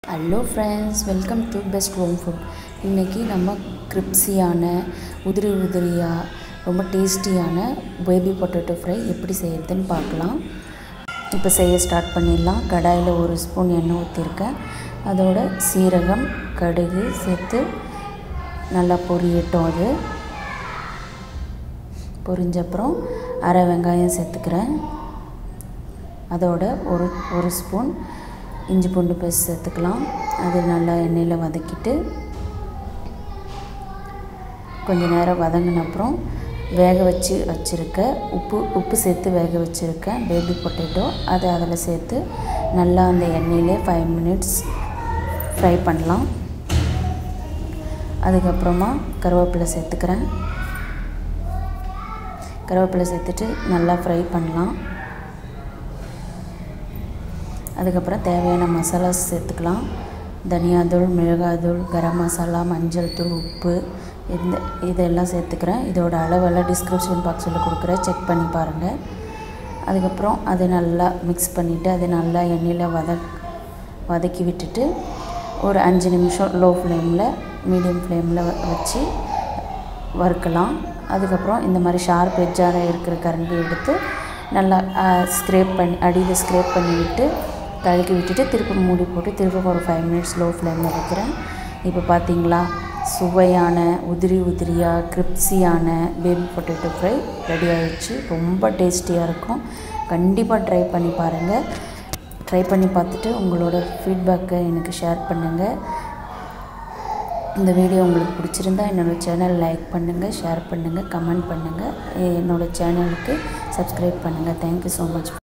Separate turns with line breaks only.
hello friends welcome to best home food இன்றைக்கி நம்ம கிரிப்ஸியான உதிரி உதிரியாக ரொம்ப டேஸ்டியான பேபி பொட்டேட்டோ ஃப்ரை எப்படி செய்யறதுன்னு பார்க்கலாம் இப்போ செய்ய ஸ்டார்ட் பண்ணிடலாம் கடாயில் ஒரு ஸ்பூன் எண்ணெய் ஊற்றிருக்கேன் அதோட சீரகம் கடுகு சேர்த்து நல்லா பொரியட்டும் அது பொரிஞ்சப்புறம் அரை வெங்காயம் சேர்த்துக்கிறேன் அதோட ஒரு ஒரு ஸ்பூன் இஞ்சி பூண்டு பேஸ்ட் சேர்த்துக்கலாம் அது நல்லா எண்ணெயில் வதக்கிட்டு கொஞ்ச நேரம் வதங்கின அப்புறம் வேக வச்சு வச்சுருக்க உப்பு உப்பு சேர்த்து வேக வச்சுருக்கேன் பேபி பொட்டேட்டோ அதை அதில் சேர்த்து நல்லா அந்த எண்ணெயிலே ஃபைவ் மினிட்ஸ் ஃப்ரை பண்ணலாம் அதுக்கப்புறமா கருவேப்பிலை சேர்த்துக்கிறேன் கருவேப்பிலை சேர்த்துட்டு நல்லா ஃப்ரை பண்ணலாம் அதுக்கப்புறம் தேவையான மசாலாஸ் சேர்த்துக்கலாம் தனியாத்தூள் மிளகாத்தூள் கரம் மசாலா மஞ்சள் தூள் உப்பு இந்த இதெல்லாம் சேர்த்துக்கிறேன் இதோட அளவெல்லாம் டிஸ்கிரிப்ஷன் பாக்ஸில் கொடுக்குறேன் செக் பண்ணி பாருங்கள் அதுக்கப்புறம் அதை நல்லா மிக்ஸ் பண்ணிவிட்டு அதை நல்லா எண்ணெயில் வத வதக்கி விட்டுட்டு ஒரு அஞ்சு நிமிஷம் லோ ஃப்ளேமில் மீடியம் ஃப்ளேமில் வச்சு வறுக்கலாம் அதுக்கப்புறம் இந்த மாதிரி ஷார்ப் எட்ஜாக இருக்கிற கரண்டி எடுத்து நல்லா ஸ்க்ரேப் பண்ணி அடியில் ஸ்க்ரேப் பண்ணி விட்டு கலக்கி விட்டுட்டு திருப்பி மூடி போட்டு திருப்பி ஒரு ஃபைவ் மினிட்ஸ் லோ ஃப்ளேமில் வைக்கிறேன் இப்போ பார்த்தீங்களா சுவையான உதிரி உதிரியாக கிரிப்ஸியான பேபி பொட்டேட்டோ ஃப்ரை ரெடி ஆயிடுச்சு ரொம்ப டேஸ்டியாக இருக்கும் கண்டிப்பாக ட்ரை பண்ணி பாருங்கள் ட்ரை பண்ணி பார்த்துட்டு உங்களோட ஃபீட்பேக்கை எனக்கு ஷேர் பண்ணுங்கள் இந்த வீடியோ உங்களுக்கு பிடிச்சிருந்தா என்னோடய சேனல் லைக் பண்ணுங்கள் ஷேர் பண்ணுங்கள் கமெண்ட் பண்ணுங்கள் என்னோடய சேனலுக்கு சப்ஸ்கிரைப் பண்ணுங்கள் தேங்க்யூ ஸோ மச்